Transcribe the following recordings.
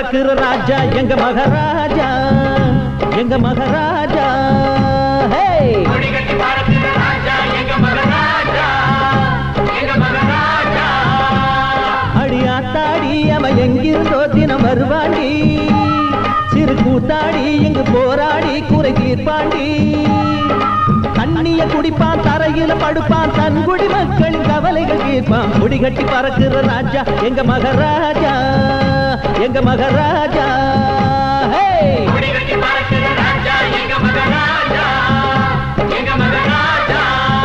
பறக்குற ராஜா எங்க மகாராஜா எங்க மகாராஜா ஹே கொடிகட்டி பறக்கிற ராஜா எங்க மகராஜா எங்க மகராஜா அடியாத்தாடி அவன் எங்கிருந்தோ தினம் வருவாண்டி சிறு கூத்தாடி எங்கு போராடி குறை தீர்ப்பாண்டி தண்ணிய குடிப்பான் தரையில படுப்பான் தன் குடி மக்களின் கவலைகள் தீர்ப்பான் குடி கட்டி பறக்குற ராஜா எங்க மகாராஜா எங்க மகாராஜா ஹே கொடிகட்டி பறக்கிற ராஜா எங்க மகராஜா எங்க மகராஜா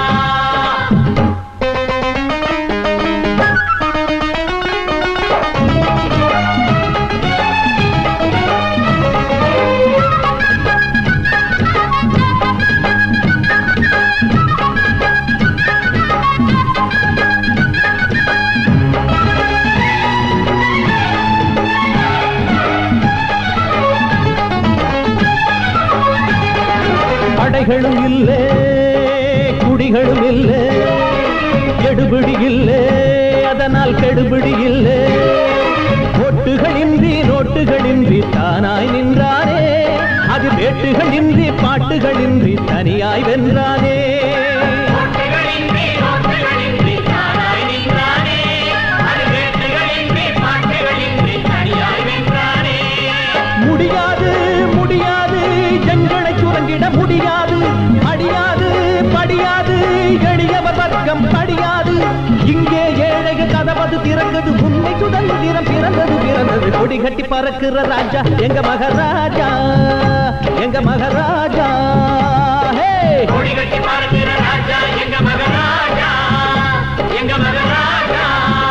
படைகளும் இல்லை குடிகளும் இல்லை எடுபிடி இல்லை அதனால் கெடுபிடி இல்லை ஒட்டுகளின்றி நோட்டுகளின்றி தானாய் நின்றானே அது வேட்டுகளின்றி பாட்டுகளின்றி தனியாய் வென்றானே ஓட்டுகளின்றி ஓட்டுகளின்றி தானாய் நின்றானே அது வேட்டுகளின்றி பாட்டுகளின்றி தனியாய் வென்றானே முடியாது முடியாது எங்களை சுரங்கிட முடியாது அடியாது படியாது எளியவர் வர்க்கம் படியாது இங்கே ஏழைகள் கதவது திறந்தது உண்மை சுதந்திரம் பிறந்தது பிறந்தது கொடி கட்டி பறக்கிற ராஜா எங்க மகாராஜா எங்க மகாராஜா ஹே கொடிகட்டி பறக்கிற ராஜா எங்க மகராஜா எங்க மகராஜா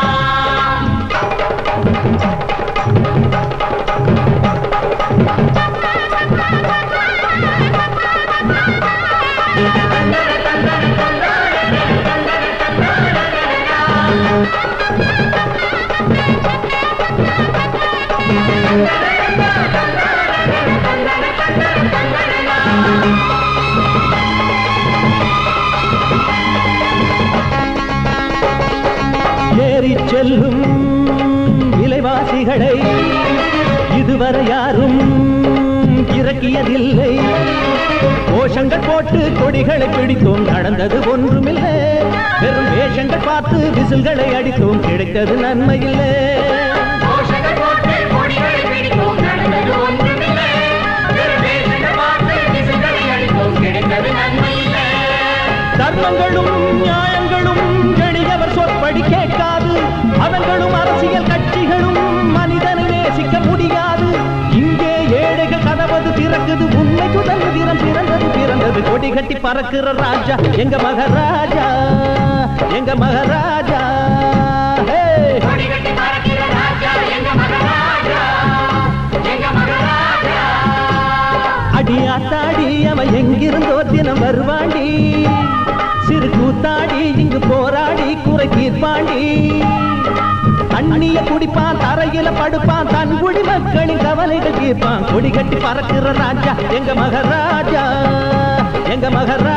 ஏறி செல்லும் விலைவாசிகளை இதுவரை யாரும் இறக்கியதில்லை கோஷங்கள் போட்டு கொடிகளை பிடித்தோம் நடந்தது ஒன்றுமில்லை வெறும் வேஷங்கள் பார்த்து விசில்களை அடித்தோம் கிடைத்தது நன்மையில்லை கோஷங்கள் போட்டு கொடிகளை பிடித்தோம் நடந்தது ஒன்றுமில்லை வெறும் வேஷங்கள் பார்த்து விசில்களை அடித்தோம் கிடைத்தது நன்மையில்லை தர்மங்களும் நியாயங்களும் எளியவர் சொற்படி கேட்காது அவர்களும் அரசியல் கட்சிகளும் மனிதனை நேசிக்க முடியாது இங்கே ஏழைகள் கதவது திறக்குது உண்மை சுதந்திரம் பிறந்தது பிறந்தது கொடி கட்டி பறக்கிற ராஜா எங்க மகாராஜா எங்க மகாராஜா ஹே கொடிகட்டி பறக்கிற ராஜா எங்க மகராஜா எங்க மகராஜா அடியாத்தாடி அவன் எங்கிருந்தோ தினம் வருவாண்டி சிறு கூத்தாடி இங்கு போராடி குறை தீர்ப்பாண்டி தண்ணிய குடிப்பான் தரையில படுப்பான் தன் குடி மக்களின் கவலைகள் தீர்ப்பான் கொடி கட்டி பறக்கிற ராஜா எங்க மகாராஜா எங்க மகாராஜா